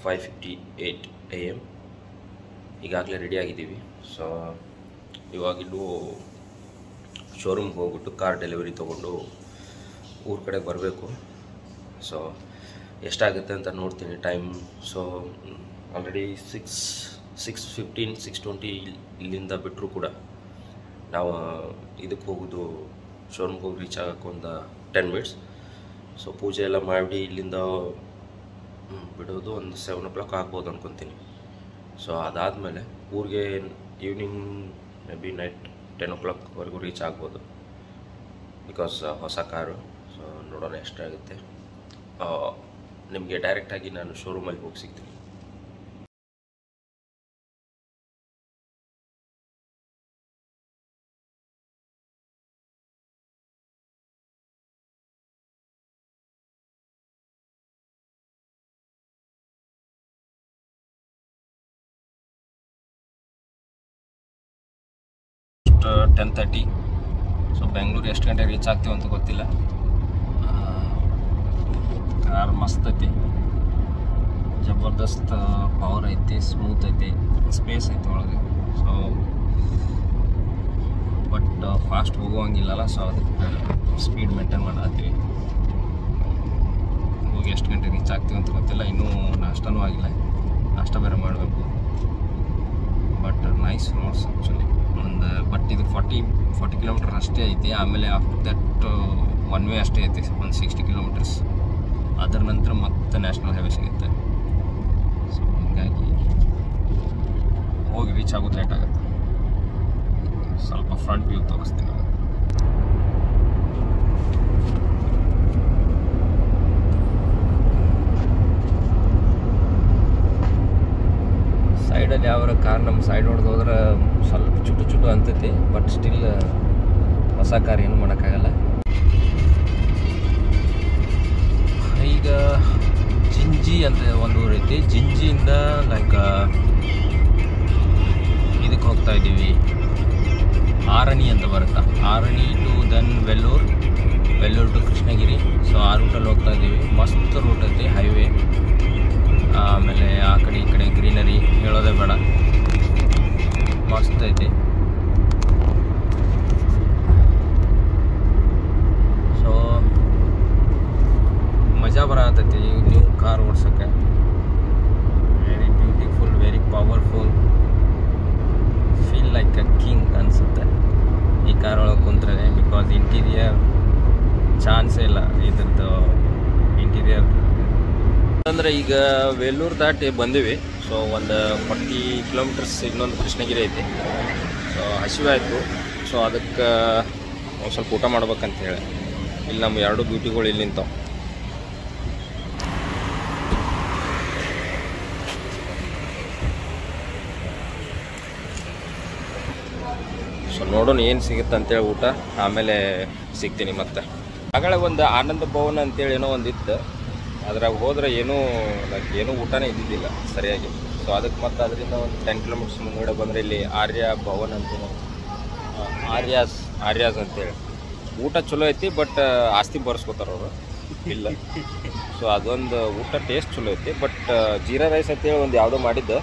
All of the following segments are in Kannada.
Five fifty eight A M ಈಗಾಗಲೇ ರೆಡಿ ಆಗಿದ್ದೀವಿ ಸೊ ಇವಾಗಿನ್ನೂ ಶೋರೂಮ್ಗೆ ಹೋಗ್ಬಿಟ್ಟು ಕಾರ್ ಡೆಲಿವರಿ ತೊಗೊಂಡು ಊರ ಕಡೆ ಬರಬೇಕು ಸೊ ಎಷ್ಟಾಗುತ್ತೆ ಅಂತ ನೋಡ್ತೀನಿ time so already six six fifteen six twenty ಇಲ್ಲಿಂದ ಬಿಟ್ಟರು ಕೂಡ ನಾವು ಇದಕ್ಕೆ ಹೋಗೋದು ಶೋರೂಮ್ಗೆ ಹೋಗಿ ರೀಚ್ ಆಗೋಕ್ಕೆ ಒಂದು ಟೆನ್ ಮಿನಿಟ್ಸ್ ಸೊ ಪೂಜೆ ಎಲ್ಲ ಮಾಡಿ ಇಲ್ಲಿಂದ ಹ್ಮ್, ಬಿಡೋದು ಒಂದು ಸೆವೆನ್ ಓ ಕ್ಲಾಕ್ ಆಗ್ಬೋದು ಅನ್ಕೊತೀನಿ ಸೊ ಅದಾದಮೇಲೆ ಊರಿಗೆ evening maybe night ten ಓ ಕ್ಲಾಕ್ವರೆಗೂ ರೀಚ್ ಆಗ್ಬೋದು ಬಿಕಾಸ್ ಹೊಸ ಕಾರು ಸೊ ನೋಡೋಣ ಎಷ್ಟಾಗುತ್ತೆ ನಿಮಗೆ ಡೈರೆಕ್ಟಾಗಿ ನಾನು ಶೋರೂಮಲ್ಲಿ ಹೋಗಿ ಸಿಗ್ತೀನಿ ಟೆನ್ ತರ್ಟಿ ಸೊ ಬೆಂಗಳೂರು ಎಷ್ಟು ಗಂಟೆಗೆ ರೀಚ್ ಆಗ್ತೀವಿ ಅಂತ ಗೊತ್ತಿಲ್ಲ ಕಾರ್ ಮಸ್ತ್ ಐತಿ ಜಬರ್ದಸ್ತ್ ಪವರ್ ಐತಿ ಸ್ಮೂತ್ ಐತಿ ಸ್ಪೇಸ್ ಐತಿ ಒಳಗೆ ಸೊ ಬಟ್ ಫಾಸ್ಟ್ ಹೋಗುವಂಗಿಲ್ಲಲ್ಲ ಸೊ ಅದಕ್ಕೆ ಸ್ಪೀಡ್ ಮೇಂಟೈನ್ ಮಾಡತ್ತೀವಿ ಹೋಗಿ ಎಷ್ಟು ಗಂಟೆ ರೀಚ್ ಆಗ್ತೀವಿ ಅಂತ ಗೊತ್ತಿಲ್ಲ ಇನ್ನೂ ನಾಷ್ಟನೂ ಆಗಿಲ್ಲ ನಾಷ್ಟ ಬೇರೆ ಮಾಡಬೇಕು ಬಟ್ ನೈಸ್ ರೋಡ್ಸ್ ಆ್ಯಕ್ಚುಲಿ ಒಂದು ಬಟ್ ಇದು ಫಾರ್ಟಿ ಫಾರ್ಟಿ ಕಿಲೋಮೀಟರ್ ಅಷ್ಟೇ ಐತಿ ಆಮೇಲೆ ಆಫ್ಟರ್ ದಟ್ ಒನ್ ವೇ ಅಷ್ಟೇ ಐತಿ ಒಂದು ಸಿಕ್ಸ್ಟಿ ಕಿಲೋಮೀಟರ್ಸ್ ಅದರ ನಂತರ ಮತ್ತೆ ನ್ಯಾಷನಲ್ ಹೈವೇ ಸಿಗುತ್ತೆ ಸೊ ಹೀಗಾಗಿ ಹೋಗಿ ರೀಚ್ ಆಗೋದು ಲೇಟ್ ಆಗುತ್ತೆ ಸ್ವಲ್ಪ ಫ್ರಂಟ್ ವ್ಯೂ ತೋರಿಸ್ತೀನಿ ನಾನು. ಸೈಡಲ್ಲಿ ಯಾವ ಕಾರ್ ನಮ್ಮ ಸೈಡ್ ಹೊಡೆದು ಹೋದ್ರೆ ಸ್ವಲ್ಪ ಚುಟು ಚುಟು ಅಂತೈತಿ ಬಟ್ ಸ್ಟಿಲ್ ಹೊಸ ಕಾರ್ ಏನು ಮಾಡೋಕ್ಕಾಗಲ್ಲ ಈಗ ಜಿಂಜಿ ಅಂತ ಒಂದು ಊರು ಐತಿ ಜಿಂಜಿಯಿಂದ ಲೈಕ್ ಇದಕ್ಕೆ ಹೋಗ್ತಾ ಇದ್ದೀವಿ ಆರಣಿ ಅಂತ ಬರುತ್ತಾ Arani to then Vellore Vellore to Krishnagiri so ಆ ರೂಟಲ್ಲಿ ಹೋಗ್ತಾ ಇದ್ದೀವಿ ಮಸ್ತ್ ರೂಟ್ ಐತಿ ಹೈವೇ ಆಮೇಲೆ ಆ ಕಡೆ ಈ ಕಡೆ ಗ್ರೀನರಿ ಹೇಳೋದೇ ಬೇಡ ಮಸ್ತ್ ಐತಿ ಸೊ ಮಜಾ ಬರತೈತಿ ನ್ಯೂ ಕಾರ್ ಓಡ್ಸೋಕ್ಕೆ very beautiful very powerful feel like a king ಅನಿಸುತ್ತೆ ಈ ಕಾರ್ ಒಳಗೆ ಕುಂತ್ರೆ ಬಿಕಾಸ್ ಇಂಟೀರಿಯರ್ ಚಾನ್ಸೇ ಇಲ್ಲ ಇದ್ರದ್ದು ಇಂಟೀರಿಯರ್ ಅಂದರೆ ಈಗ ವೇಲೂರು ದಾಟಿ ಬಂದಿವಿ ಸೊ ಒಂದು ಫಾರ್ಟಿ ಕಿಲೋಮೀಟರ್ಸ್ ಇನ್ನೊಂದು ಕೃಷ್ಣಗಿರಿ ಐತಿ ಸೊ ಹಸಿವೆ ಆಯಿತು ಸೊ ಅದಕ್ಕೆ ಒಂದು ಸ್ವಲ್ಪ ಊಟ ಮಾಡ್ಬೇಕಂತ ಹೇಳಿ ಇಲ್ಲಿ ನಮ್ಮ ಎರಡು ಬ್ಯೂಟಿಗಳು ಇಲ್ಲಿ ನಿಂತಾವ ಸೊ ನೋಡೋಣ ಏನು ಸಿಗುತ್ತೆ ಅಂತೇಳಿ ಊಟ ಆಮೇಲೆ ಸಿಗ್ತೀನಿ ಮತ್ತೆ ಆಗಳೇ ಒಂದು ಆನಂದ ಭವನ ಅಂತೇಳಿ ಏನೋ ಒಂದು ಇತ್ತು ಅದ್ರಾಗ ಹೋದ್ರೆ ಏನೂ ಲೈಕ್ ಏನೂ ಊಟನೇ ಇದ್ದಿದ್ದಿಲ್ಲ ಸರಿಯಾಗಿ ಸೊ ಅದಕ್ಕೆ ಮತ್ತೆ ಅದರಿಂದ ಒಂದು ಟೆನ್ ಕಿಲೋಮೀಟರ್ಸ್ ಮುಂದ್ಗಡೆ ಬಂದರೆ ಇಲ್ಲಿ ಆರ್ಯ ಭವನ್ ಅಂತ ಆ, ಆರ್ಯಾಸ್ ಆರ್ಯಾಸ್ ಅಂತೇಳಿ ಊಟ ಚಲೋ ಐತಿ ಬಟ್ ಆಸ್ತಿ ಬರ್ಸ್ಕೊತಾರ ಅವರು ಇಲ್ಲ ಸೊ ಅದೊಂದು ಊಟ ಟೇಸ್ಟ್ ಚಲೋ ಐತಿ ಬಟ್ ಜೀರಾ ರೈಸ್ ಅಂತೇಳಿ ಒಂದು ಯಾವುದೋ ಮಾಡಿದ್ದು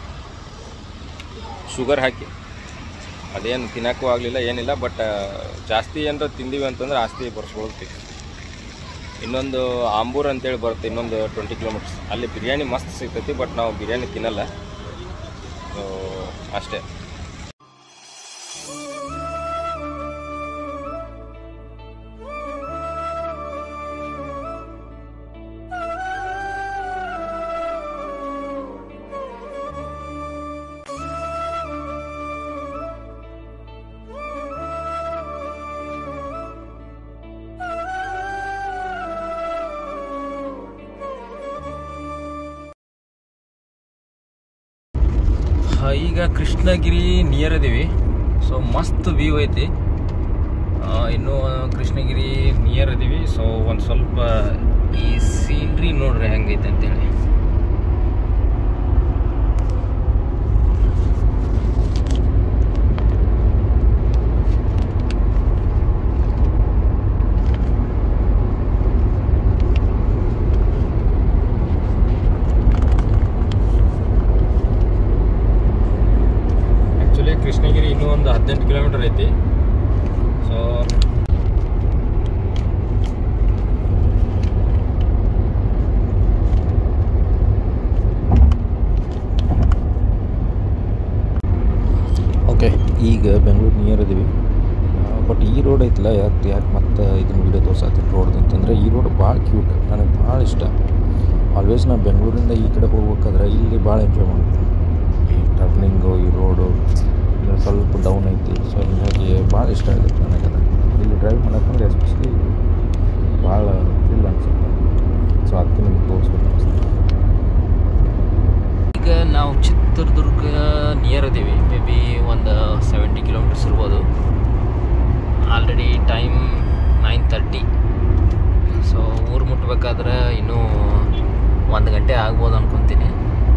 ಶುಗರ್ ಹಾಕಿ ಅದೇನು ತಿನ್ನಕ್ಕೂ ಆಗಲಿಲ್ಲ ಏನಿಲ್ಲ ಬಟ್ ಜಾಸ್ತಿ ಏನಾರ ತಿಂದೀವಿ ಅಂತಂದ್ರೆ ಆಸ್ತಿ ಬರ್ಸ್ಕೊಳ್ತೀವಿ ಇನ್ನೊಂದು ಆಂಬೂರ್ ಅಂತೇಳಿ ಬರುತ್ತೆ ಇನ್ನೊಂದು ಟ್ವೆಂಟಿ ಕಿಲೋಮೀಟರ್ಸ್ ಅಲ್ಲಿ ಬಿರಿಯಾನಿ ಮಸ್ತ್ ಸಿಗ್ತೈತಿ ಬಟ್ ನಾವು ಬಿರಿಯಾನಿ ತಿನ್ನಲ್ಲ ಸೊ ಅಷ್ಟೇ ಆ, ಈಗ ಕೃಷ್ಣಗಿರಿ ನಿಯರ್ ಇದೀವಿ ಸೊ ಮಸ್ತ್ ವ್ಯೂ ಐತಿ ಆ, ಇನ್ನು ಕೃಷ್ಣಗಿರಿ ನಿಯರ್ ಇದೀವಿ ಸೊ ಒಂದು ಸ್ವಲ್ಪ ಈ ಸೀನ್ರಿ ನೋಡ್ರಿ ಹೆಂಗೈತೆ ಅಂತೇಳಿ ಈಗ ಬೆಂಗಳೂರು ನಿಯರ್ ಇದೀವಿ ಬಟ್ ಈ ರೋಡ್ ಐತಲ್ಲ ಯಾಕೆ ಯಾಕೆ ಮತ್ತೆ ಇದನ್ನ ವೀಡಿಯೋ ತೋರ್ಸತ್ತೀನಿ ರೋಡ್ ಅಂತಂದರೆ ಈ ರೋಡ್ ಭಾಳ ಕ್ಯೂಟ್ ನನಗೆ ಭಾಳ ಇಷ್ಟ ಆಲ್ವೇಸ್ ನಾನು ಬೆಂಗಳೂರಿಂದ ಈ ಕಡೆ ಹೋಗ್ಬೇಕಾದ್ರೆ ಇಲ್ಲಿ ಭಾಳ ಎಂಜಾಯ್ ಮಾಡ್ತೀನಿ ಈ ಟರ್ನಿಂಗು ಈ ರೋಡು ಇದು ಸ್ವಲ್ಪ ಡೌನ್ ಐತಿ ಸೊ ಹಿಂಗಾಗಿ ಭಾಳ ಇಷ್ಟ ಆಗುತ್ತೆ ನನಗೆ ಅದು. ಇಲ್ಲಿ ಡ್ರೈವ್ ಮಾಡೋಕ್ಕಂದ್ರೆ ಎಸ್ಪೆಷಲಿ ಭಾಳ ಥ್ರಿಲ್ ಅನಿಸುತ್ತೆ ಸೊ ಅದಕ್ಕೆ ನಿಮ್ಗೆ ತೋರಿಸ್ಬೇಕು ಅನಿಸುತ್ತೆ ಈಗ ನಾವು ಚಿತ್ರದುರ್ಗ ನಿಯರ್ ಇದ್ದೀವಿ ಮೇ ಬಿ ಒಂದು ಸೆವೆಂಟಿ ಕಿಲೋಮೀಟರ್ಸ್ ಇರ್ಬೋದು already time nine thirty so ಊರು ಮುಟ್ಬೇಕಾದ್ರೆ ಇನ್ನೂ ಒಂದು ಗಂಟೆ ಆಗ್ಬೋದು ಅನ್ಕೊತೀನಿ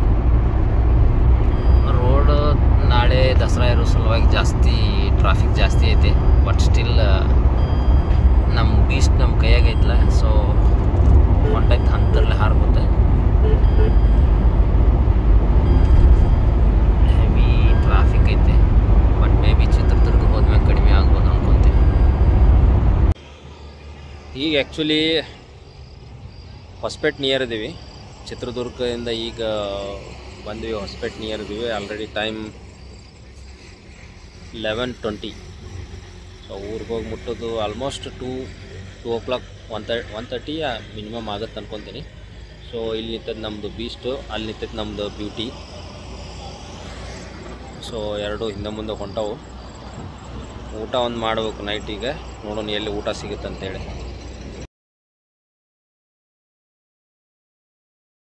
ರೋಡ್ ನಾಳೆ ದಸರಾ ಇರೋ ಸಲುವಾಗಿ ಜಾಸ್ತಿ ಟ್ರಾಫಿಕ್ ಜಾಸ್ತಿ ಐತೆ ಬಟ್ ಸ್ಟಿಲ್ ನಮ್ಮ ಬೀಸ್ಟ್ ನಮ್ಮ ಕೈಯಾಗ ಐತಲ್ಲ ಸೊ ಹೊಂಟೈತೆ ಹಂತರ್ಲೆ ಹಾರ್ಬೋತೆ ಹೆವಿ ಟ್ರಾಫಿಕ್ ಐತೆ ಬಟ್ ಮೇ ಬಿ ಚಿತ್ರದುರ್ಗ ಹೋದ್ಮೇಲೆ ಕಡಿಮೆ ಆಗ್ಬೋದು ಅನ್ಕೊಂತೀನಿ ಈಗ ಆ್ಯಕ್ಚುಲಿ ಹೊಸಪೇಟೆ ನಿಯರ್ ಇದ್ದೀವಿ ಚಿತ್ರದುರ್ಗದಿಂದ ಈಗ ಬಂದ್ವಿ ಹೊಸಪೇಟೆ ನಿಯರ್ ಇದ್ದೀವಿ already time eleven twenty so ಊರಿಗೆ ಹೋಗಿ ಮುಟ್ಟೋದು almost two two o'clock one thirty one thirty minimum ಆಗುತ್ತೆ ಅನ್ಕೊತೀನಿ ಸೊ ಇಲ್ಲಿ ನಿಂತದ್ದು ನಮ್ಮದು ಬೀಸ್ಟು ಅಲ್ಲಿ ನಿಂತದ್ದು ನಮ್ಮದು ಬ್ಯೂಟಿ ಸೊ ಎರಡು ಹಿಂದೆ ಮುಂದೆ ಹೊಂಟವು ಊಟ ಒಂದು ಮಾಡಬೇಕು ನೈಟಿಗೆ ನೋಡೋಣ ಎಲ್ಲಿ ಊಟ ಸಿಗುತ್ತೆ ಅಂತೇಳಿ